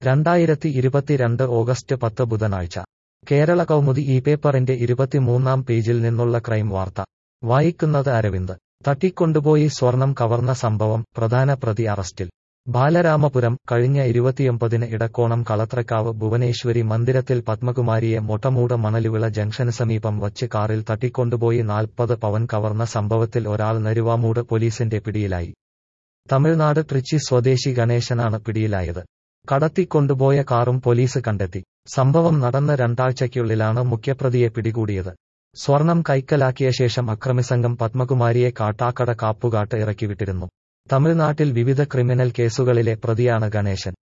രണ്ടായിരത്തി ഇരുപത്തിരണ്ട് ഓഗസ്റ്റ് പത്ത് ബുധനാഴ്ച കേരള കൗമുദി ഈ പേപ്പറിന്റെ ഇരുപത്തിമൂന്നാം പേജിൽ നിന്നുള്ള ക്രൈം വാർത്ത വായിക്കുന്നത് അരവിന്ദ് തട്ടിക്കൊണ്ടുപോയി സ്വർണം കവർന്ന സംഭവം പ്രധാന പ്രതി അറസ്റ്റിൽ ബാലരാമപുരം കഴിഞ്ഞ ഇരുപത്തിയൊമ്പതിന് ഇടക്കോണം കളത്രക്കാവ് ഭുവനേശ്വരി മന്ദിരത്തിൽ പത്മകുമാരിയെ മൊട്ടമൂട് മണലുവിള ജംഗ്ഷന് സമീപം വച്ച് കാറിൽ തട്ടിക്കൊണ്ടുപോയി നാൽപ്പത് പവൻ കവർന്ന സംഭവത്തിൽ ഒരാൾ നരുവാമൂട് പോലീസിന്റെ പിടിയിലായി തമിഴ്നാട് ട്രിച്ചി സ്വദേശി ഗണേശനാണ് പിടിയിലായത് കടത്തിക്കൊണ്ടുപോയ കാറും പോലീസ് കണ്ടെത്തി സംഭവം നടന്ന രണ്ടാഴ്ചയ്ക്കുള്ളിലാണ് മുഖ്യപ്രതിയെ പിടികൂടിയത് സ്വർണം കൈക്കലാക്കിയ ശേഷം അക്രമിസംഘം പത്മകുമാരിയെ കാട്ടാക്കട കാപ്പുകാട്ട് ഇറക്കിവിട്ടിരുന്നു തമിഴ്നാട്ടിൽ വിവിധ ക്രിമിനൽ കേസുകളിലെ പ്രതിയാണ് ഗണേശൻ